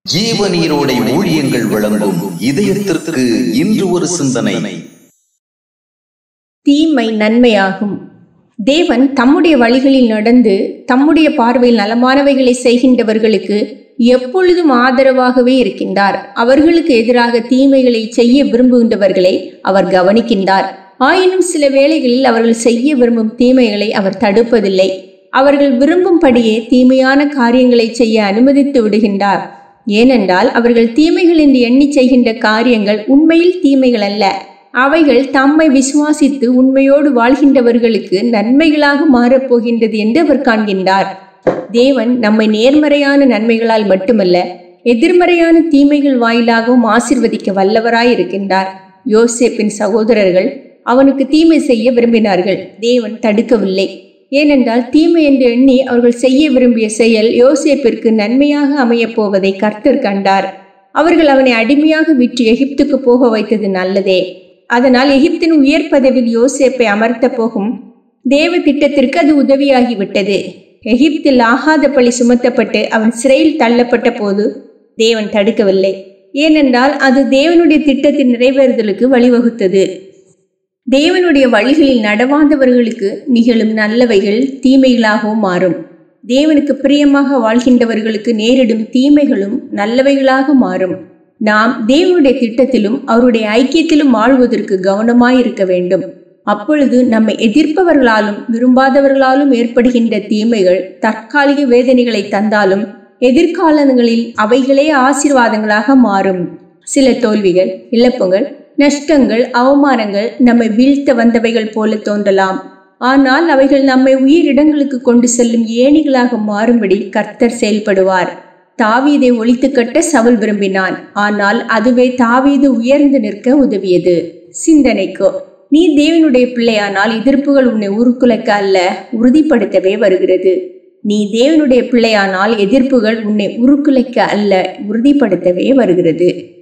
ஜீவநீரோடை ஊழியங்கள் வழங்கும் இதயத்திற்கு இன்று ஒரு சிந்தனை தீமை நன்மையாகும் தேவன் தம்முடைய வழிகளில் நடந்து தம்முடைய பார்வையில் நலமானவைகளை செய்கின்றவர்களுக்கு எப்பொழுதும் ஆதரவாகவே இருக்கின்றார் அவர்களுக்கு எதிராக தீமைகளை செய்ய விரும்புகின்றவர்களை அவர் கவனிக்கின்றார் ஆயினும் சில வேளைகளில் அவர்கள் செய்ய விரும்பும் தீமைகளை அவர் தடுப்பதில்லை அவர்கள் விரும்பும்படியே தீமையான காரியங்களை செய்ய அனுமதித்து விடுகின்றார் ஏனென்றால் அவர்கள் தீமைகள் என்று எண்ணி செய்கின்ற காரியங்கள் உண்மையில் தீமைகள் அல்ல அவைகள் தம்மை விசுவாசித்து உண்மையோடு வாழ்கின்றவர்களுக்கு நன்மைகளாக மாறப்போகின்றது என்று அவர் காண்கின்றார் தேவன் நம்மை நேர்மறையான நன்மைகளால் மட்டுமல்ல எதிர்மறையான தீமைகள் வாயிலாகவும் ஆசிர்வதிக்க வல்லவராய் இருக்கின்றார் யோசேப்பின் சகோதரர்கள் அவனுக்கு தீமை செய்ய விரும்பினார்கள் தேவன் தடுக்கவில்லை ஏனென்றால் தீமை என்று எண்ணி அவர்கள் செய்ய விரும்பிய செயல் யோசேப்பிற்கு நன்மையாக அமையப் போவதை கர்த்தர் கண்டார் அவர்கள் அவனை அடிமையாக விற்று எகிப்துக்கு போக வைத்தது நல்லதே அதனால் எகிப்தின் உயர் பதவியில் யோசேப்பை அமர்த்த போகும் தேவ திட்டத்திற்கு அது உதவியாகிவிட்டது எகிப்தில் ஆகாத பழி சுமத்தப்பட்டு அவன் சிறையில் தள்ளப்பட்ட போது தேவன் தடுக்கவில்லை ஏனென்றால் அது தேவனுடைய திட்டத்தின் நிறைவேறுதலுக்கு வழிவகுத்தது தேவனுடைய வழிகளில் நடவாதவர்களுக்கு நிகழும் நல்லவைகள் தீமைகளாகவும் மாறும் தேவனுக்கு பிரியமாக வாழ்கின்றவர்களுக்கு நேரிடும் தீமைகளும் நல்லவைகளாக மாறும் நாம் தேவனுடைய திட்டத்திலும் அவருடைய ஐக்கியத்திலும் வாழ்வதற்கு கவனமாயிருக்க வேண்டும் அப்பொழுது நம்மை எதிர்ப்பவர்களாலும் விரும்பாதவர்களாலும் ஏற்படுகின்ற தீமைகள் தற்காலிக வேதனைகளை தந்தாலும் எதிர்காலங்களில் அவைகளே ஆசீர்வாதங்களாக மாறும் சில தோல்விகள் இழப்புகள் நஷ்டங்கள் அவமானங்கள் நம்மை வீழ்த்த வந்தவைகள் போல தோன்றலாம் ஆனால் அவைகள் நம்மை உயிரிடங்களுக்கு கொண்டு செல்லும் ஏணிகளாக மாறும்படி கர்த்தர் செயல்படுவார் தாவீதை ஒழித்து கட்ட சவுல் விரும்பினான் ஆனால் அதுவே தாவீது உயர்ந்து நிற்க உதவியது சிந்தனைக்கோ நீ தேவனுடைய பிள்ளையானால் எதிர்ப்புகள் உன்னை உருக்குலைக்க அல்ல உறுதிப்படுத்தவே வருகிறது நீ தேவனுடைய பிள்ளையானால் எதிர்ப்புகள் உன்னை உருக்குலைக்க அல்ல உறுதிப்படுத்தவே வருகிறது